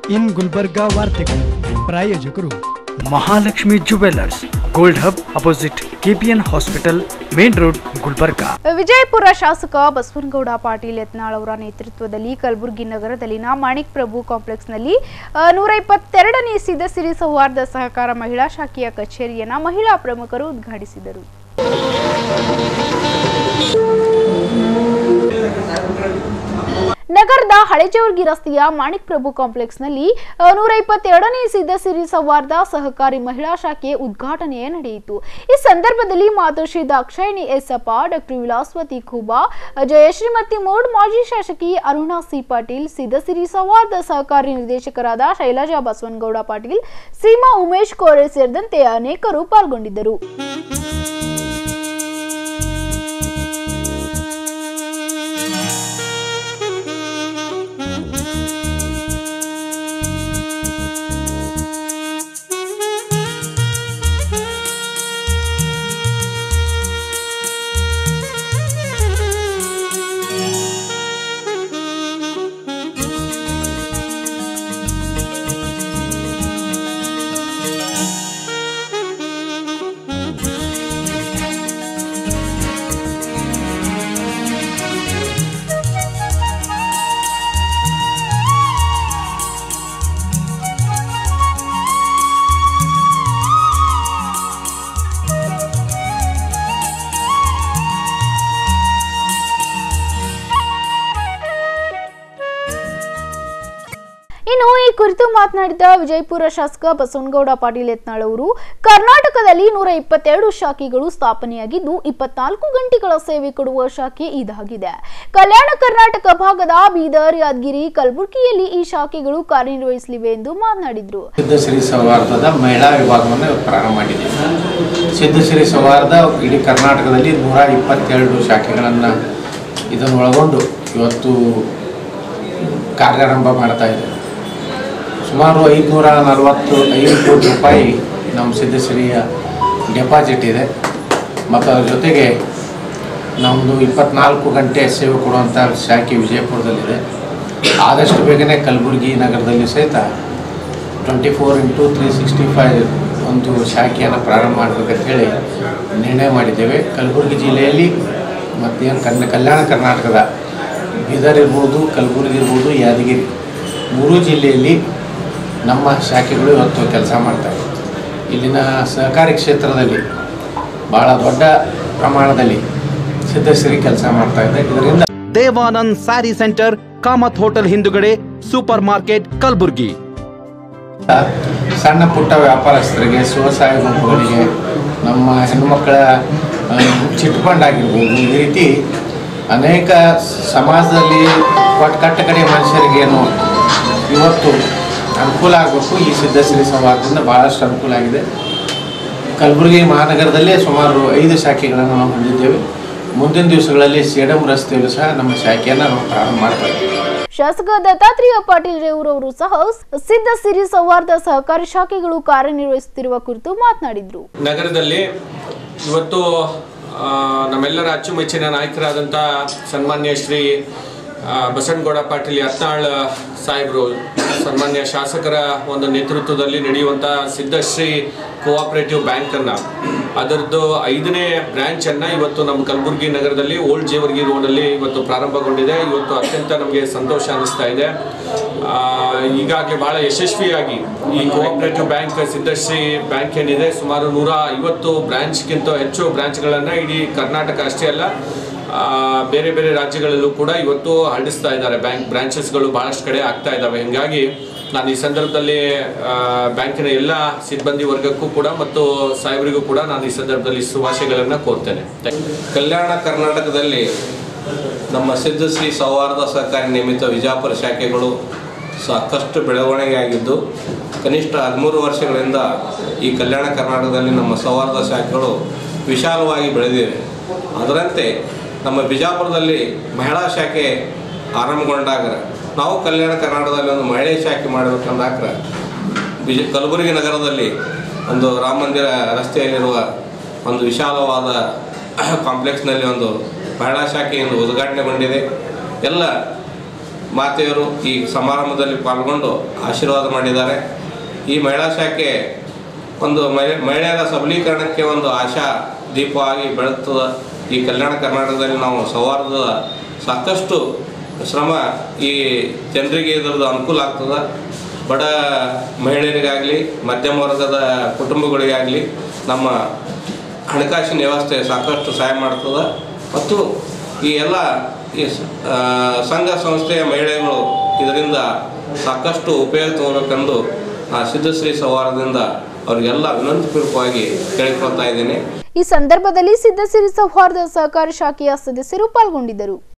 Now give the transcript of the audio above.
ಇನ್ ಗುಲ್ಬರ್ಗಾ ವಾರ್ತೆಗಳು ಪ್ರಾಯೋಜಕರು Mahalakshmi jewellers gold hub opposite KPN hospital main road Gulbarga Vijayapura ಶಾಸಕ ಬಸವನಗೌಡ ಪಾಟೀಲ್ ಯತ್ನಾಳ್ ಅವರ ನೇತೃತ್ವದಲ್ಲಿ ಕಲಬುರಗಿ ನಗರದಲ್ಲಿನ ಮಾಣಿಕ್ ಪ್ರಭು ಕಾಂಪ್ಲೆಕ್ಸ್ನಲ್ಲಿ ಆ, ನೂರ ಇಪ್ಪತ್ತೆರಡನೇ ಸಿದ್ಧಸಿರಿ ಸೌಹಾರ್ದ ಸಹಕಾರ ಮಹಿಳಾ ಶಾಖೆಯ ಕಚೇರಿಯನ್ನ ಮಹಿಳಾ ಪ್ರಮುಖರು ಉದ್ಘಾಟಿಸಿದರು ನಗರದ ಹಳೆಜವರ್ಗಿ ರಸ್ತೆಯ ಮಾಣಿಕ್ ಪ್ರಭು ಕಾಂಪ್ಲೆಕ್ಸ್ನಲ್ಲಿ ಆ, ನೂರ ಇಪ್ಪತ್ತೆರಡನೇ ಸಿದ್ಧಸಿರಿ ಸೌಹಾರ್ದ ಸಹಕಾರಿ ಮಹಿಳಾ ಶಾಖೆ ಉದ್ಘಾಟನೆ ನಡೆಯಿತು ಈ ಸಂದರ್ಭದಲ್ಲಿ ಮಾತೋಶ್ರೀ ದಾಕ್ಷಾಯಿಣಿ ಎಸ್ಸಪ್ಪ ಡಾಕ್ಟರ್ ವಿಲಾಸ್ವತಿ ಖೂಬಾ ಜಯಶ್ರೀಮತಿ ಮೋಡ್ ಮಾಜಿ ಶಾಸಕಿ ಅರುಣಾ ಸಿ ಪಾಟೀಲ್ ಸಿದ್ಧಸಿರಿ ಸೌಹಾರ್ದ ಸಹಕಾರಿ ನಿರ್ದೇಶಕರಾದ ಶೈಲಜಾ ಬಸವನಗೌಡ ಪಾಟೀಲ್ ಸೀಮಾ ಉಮೇಶ್ ಕೋರೆ ಸೇರಿದಂತೆ ಅನೇಕರು ಪಾಲ್ಗೊಂಡಿದ್ದರು ಇನ್ನು ಈ ಕುರಿತು ಮಾತನಾಡಿದ ವಿಜಯಪುರ ಶಾಸಕ ಬಸವನಗೌಡ ಪಾಟೀಲ್ ಯತ್ನಾಳ್ ಅವರು ಕರ್ನಾಟಕದಲ್ಲಿ ನೂರ ಇಪ್ಪತ್ತೆರಡು ಶಾಖೆಗಳು ಸ್ಥಾಪನೆಯಾಗಿದ್ದು ಇಪ್ಪತ್ನಾಲ್ಕು ಗಂಟೆಗಳ ಸೇವೆ ಕೊಡುವ ಶಾಖೆ ಇದಾಗಿದೆ ಕಲ್ಯಾಣ ಕರ್ನಾಟಕ ಭಾಗದ ಬೀದರ್ ಯಾದಗಿರಿ ಕಲಬುರಗಿಯಲ್ಲಿ ಈ ಶಾಖೆಗಳು ಕಾರ್ಯನಿರ್ವಹಿಸಲಿವೆ ಎಂದು ಮಾತನಾಡಿದರು ಸಿದ್ಧಶ್ರೀ ಸೌಹಾರ್ದದ ಮಹಿಳಾ ವಿಭಾಗವನ್ನು ಪ್ರಾರಂಭ ಮಾಡಿದ್ದೀವಿ ಸಿದ್ಧಶ್ರೀ ಸೌಹಾರ್ದ ಇಡೀ ಕರ್ನಾಟಕದಲ್ಲಿ ನೂರ ಇಪ್ಪತ್ತೆರಡು ಶಾಖೆಗಳನ್ನು ಇದನ್ನು ಒಳಗೊಂಡು ಇವತ್ತು ಕಾರ್ಯಾರಂಭ ಮಾಡ್ತಾ ಇದೆ ಸುಮಾರು ಐದುನೂರ ನಲವತ್ತು ಐದು ಕೋಟಿ ರೂಪಾಯಿ ನಮ್ಮ ಸಿದ್ಧಶ್ರೀಯ ಡೆಪಾಸಿಟ್ ಇದೆ ಮತ್ತು ಅದ್ರ ಜೊತೆಗೆ ನಮ್ಮದು ಇಪ್ಪತ್ನಾಲ್ಕು ಗಂಟೆ ಸೇವೆ ಕೊಡುವಂಥ ಶಾಖೆ ವಿಜಯಪುರದಲ್ಲಿದೆ ಆದಷ್ಟು ಬೇಗನೆ ಕಲಬುರಗಿ ನಗರದಲ್ಲಿ ಸಹಿತ twenty four into three sixty five ಒಂದು ಶಾಖೆಯನ್ನು ಪ್ರಾರಂಭ ಮಾಡಬೇಕಂತ ಹೇಳಿ ನಿರ್ಣಯ ಮಾಡಿದ್ದೇವೆ ಕಲಬುರಗಿ ಜಿಲ್ಲೆಯಲ್ಲಿ ಮತ್ತು ಏನು ಕನ್ನ ಕಲ್ಯಾಣ ಕರ್ನಾಟಕದ ಬೀದರ್ ಇರ್ಬೋದು ಕಲಬುರಗಿ ಇರ್ಬೋದು ಯಾದಗಿರಿ ಮೂರೂ ಜಿಲ್ಲೆಯಲ್ಲಿ ನಮ್ಮ ಶಾಖೆಗಳು ಇವತ್ತು ಕೆಲಸ ಮಾಡ್ತವೆ ಇಲ್ಲಿನ ಸಹಕಾರಿ ಕ್ಷೇತ್ರದಲ್ಲಿ ಭಾಳ ದೊಡ್ಡ ಪ್ರಮಾಣದಲ್ಲಿ ಸಿದ್ಧಶ್ರೀ ಕೆಲಸ ಮಾಡ್ತಾ ಇದೆ ಇದರಿಂದ ದೇವಾನಂದ್ ಸ್ಯಾರಿ ಸೆಂಟರ್ ಕಾಮತ್ ಹೋಟೆಲ್ ಹಿಂದುಗಡೆ ಸೂಪರ್ ಮಾರ್ಕೆಟ್ ಕಲಬುರ್ಗಿ ಸಣ್ಣ ಪುಟ್ಟ ವ್ಯಾಪಾರಸ್ಥರಿಗೆ ಸ್ವಸಹಾಯ ಗುಂಪುಗಳಿಗೆ ನಮ್ಮ ಹೆಣ್ಣುಮಕ್ಕಳ ಆ, ಚಿಟ್ ಫಂಡ್ ಆಗಿರ್ಬೋದು ಈ ರೀತಿ ಅನೇಕ ಸಮಾಜದಲ್ಲಿ ಕೊಟ್ಟ ಕಟ್ಟ ಕಡೆ ಮನುಷ್ಯರಿಗೇನು ಇವತ್ತು ಅನುಕೂಲ ಆಗಬೇಕು ಈ ಸಿದ್ಧಶ್ರೀ ಸಂವಾದದಿಂದ ಭಾಳಷ್ಟು ಅನುಕೂಲ ಆಗಿದೆ ಕಲಬುರಗಿ ಮಹಾನಗರದಲ್ಲೇ ಸುಮಾರು ಐದು ಶಾಖೆಗಳನ್ನು ನಾವು ಹೊಂದಿದ್ದೇವೆ ಮುಂದಿನ ದಿವಸಗಳಲ್ಲಿ ಸೇಡಂ ರಸ್ತೆಯಲ್ಲೂ ಸಹ ನಮ್ಮ ಶಾಖೆಯನ್ನು ನಾವು ಪ್ರಾರಂಭ ಮಾಡ್ತಾ ಇದ್ದೀವಿ ಶಾಸಕ ದತ್ತಾತ್ರೇಯ ಪಾಟೀಲ್ ರೇವೂರವರು ಸಹ ಸಿದ್ಧ ಸಿರಿ ಸೌಹಾರ್ದ ಸಹಕಾರಿ ಶಾಖೆಗಳು ಕಾರ್ಯನಿರ್ವಹಿಸುತ್ತಿರುವ ಕುರಿತು ಮಾತನಾಡಿದರು ನಗರದಲ್ಲಿ ಇವತ್ತು ಆ, ನಮ್ಮೆಲ್ಲರ ಅಚ್ಚುಮೆಚ್ಚಿನ ನಾಯಕರಾದಂಥ ಸನ್ಮಾನ್ಯ ಶ್ರೀ ಆ, ಬಸವನಗೌಡ ಪಾಟೀಲ್ ಯತ್ನಾಳ್ ಸಾಹೇಬರು ಸನ್ಮಾನ್ಯ ಶಾಸಕರ ಒಂದು ನೇತೃತ್ವದಲ್ಲಿ ನಡೆಯುವಂಥ ಸಿದ್ಧಶ್ರೀ ಕೋಆಪರೇಟಿವ್ ಬ್ಯಾಂಕನ್ನು ಅದರದ್ದು ಐದನೇ ಬ್ರ್ಯಾಂಚನ್ನು ಇವತ್ತು ನಮ್ಮ ಕಲಬುರಗಿ ನಗರದಲ್ಲಿ ಓಲ್ಡ್ ಜೇವರ್ಗಿ ರೋಡಲ್ಲಿ ಇವತ್ತು ಪ್ರಾರಂಭಗೊಂಡಿದೆ ಇವತ್ತು ಅತ್ಯಂತ ನಮಗೆ ಸಂತೋಷ ಅನ್ನಿಸ್ತಾ ಇದೆ ಆ, ಈಗಾಗಲೇ ಬಹಳ ಯಶಸ್ವಿಯಾಗಿ ಈ ಕೋಆಪರೇಟಿವ್ ಬ್ಯಾಂಕ್ ಸಿದ್ಧಶ್ರೀ ಬ್ಯಾಂಕ್ ಏನಿದೆ ಸುಮಾರು ನೂರ ಐವತ್ತು ಬ್ರಾಂಚ್ಗಿಂತ ಹೆಚ್ಚು ಬ್ರಾಂಚ್ಗಳನ್ನು ಇಡೀ ಕರ್ನಾಟಕ ಅಷ್ಟೇ ಅಲ್ಲ ಆ, ಬೇರೆ ಬೇರೆ ರಾಜ್ಯಗಳಲ್ಲೂ ಕೂಡ ಇವತ್ತು ಹರಡಿಸ್ತಾ ಇದ್ದಾರೆ ಬ್ಯಾಂಕ್ ಬ್ರಾಂಚಸ್ಗಳು ಬಹಳಷ್ಟು ಕಡೆ ಆಗ್ತಾ ಇದ್ದಾವೆ ಹೀಗಾಗಿ ನಾನು ಈ ಸಂದರ್ಭದಲ್ಲಿ ಆ, ಬ್ಯಾಂಕಿನ ಎಲ್ಲ ಸಿಬ್ಬಂದಿ ವರ್ಗಕ್ಕೂ ಕೂಡ ಮತ್ತು ಸಾಹೇಬರಿಗೂ ಕೂಡ ನಾನು ಈ ಸಂದರ್ಭದಲ್ಲಿ ಶುಭಾಶಯಗಳನ್ನು ಕೋರ್ತೇನೆ ಕಲ್ಯಾಣ ಕರ್ನಾಟಕದಲ್ಲಿ ನಮ್ಮ ಸಿದ್ಧಶ್ರೀ ಸೌಹಾರ್ದ ಸಹಕಾರಿ ನಿಯಮಿತ ವಿಜಾಪುರ ಶಾಖೆಗಳು ಸಾಕಷ್ಟು ಬೆಳವಣಿಗೆ ಆಗಿದ್ದು ಕನಿಷ್ಠ ಹದಿಮೂರು ವರ್ಷಗಳಿಂದ ಈ ಕಲ್ಯಾಣ ಕರ್ನಾಟಕದಲ್ಲಿ ನಮ್ಮ ಸೌಹಾರ್ದ ಶಾಖೆಗಳು ವಿಶಾಲವಾಗಿ ಬೆಳೆದಿವೆ ಅದರಂತೆ ನಮ್ಮ ಬಿಜಾಪುರದಲ್ಲಿ ಮಹಿಳಾ ಶಾಖೆ ಆರಂಭಗೊಂಡಾಗ ನಾವು ಕಲ್ಯಾಣ ಕರ್ನಾಟಕದಲ್ಲಿ ಒಂದು ಮಹಿಳೆ ಶಾಖೆ ಮಾಡಬೇಕಂದಾಗ ಬಿಜ ಕಲಬುರಗಿ ನಗರದಲ್ಲಿ ಒಂದು ರಾಮ ಮಂದಿರ ರಸ್ತೆಯಲ್ಲಿರುವ ಒಂದು ವಿಶಾಲವಾದ ಕಾಂಪ್ಲೆಕ್ಸ್ನಲ್ಲಿ ಒಂದು ಮಹಿಳಾ ಶಾಖೆ ಒಂದು ಉದ್ಘಾಟನೆಗೊಂಡಿದೆ ಎಲ್ಲ ಮಾತೆಯರು ಈ ಸಮಾರಂಭದಲ್ಲಿ ಪಾಲ್ಗೊಂಡು ಆಶೀರ್ವಾದ ಮಾಡಿದ್ದಾರೆ ಈ ಮಹಿಳಾ ಶಾಖೆ ಒಂದು ಮಹಿ- ಮಹಿಳೆಯರ ಸಬಲೀಕರಣಕ್ಕೆ ಒಂದು ಆಶಾ ದೀಪವಾಗಿ ಬೆಳಗ್ತದ ಈ ಕಲ್ಯಾಣ ಕರ್ನಾಟಕದಲ್ಲಿ ನಾವು ಸೌಹಾರ್ದದ ಸಾಕಷ್ಟು ಶ್ರಮ ಈ ಜನರಿಗೆ ಇದರದ್ದು ಅನುಕೂಲ ಆಗ್ತದೆ ಬಡ ಮಹಿಳೆಯರಿಗಾಗಲಿ ಮಧ್ಯಮ ವರ್ಗದ ಕುಟುಂಬಗಳಿಗಾಗಲಿ ನಮ್ಮ ಹಣಕಾಸಿನ ವ್ಯವಸ್ಥೆ ಸಾಕಷ್ಟು ಸಹಾಯ ಮಾಡ್ತದೆ ಮತ್ತು ಈ ಎಲ್ಲ ಈ ಸ- ಆ, ಸಂಘ ಸಂಸ್ಥೆಯ ಮಹಿಳೆಗಳು ಇದರಿಂದ ಸಾಕಷ್ಟು ಉಪಯೋಗ ತಗೋಬೇಕೆಂದು ಆ ಸಿದ್ಧಶ್ರೀ ಸೌಹಾರ್ದದಿಂದ ಅವರಿಗೆಲ್ಲ ವಿನಂತಿಪೂರ್ವಕವಾಗಿ ಕೇಳಿಕೊಳ್ತಾ ಇದ್ದೀನಿ ಈ ಸಂದರ್ಭದಲ್ಲಿ ಸಿದ್ಧಸಿರಿ ಸೌಹಾರ್ದ ಸಹಕಾರಿ ಶಾಖೆಯ ಸದಸ್ಯರು ಪಾಲ್ಗೊಂಡಿದ್ದರು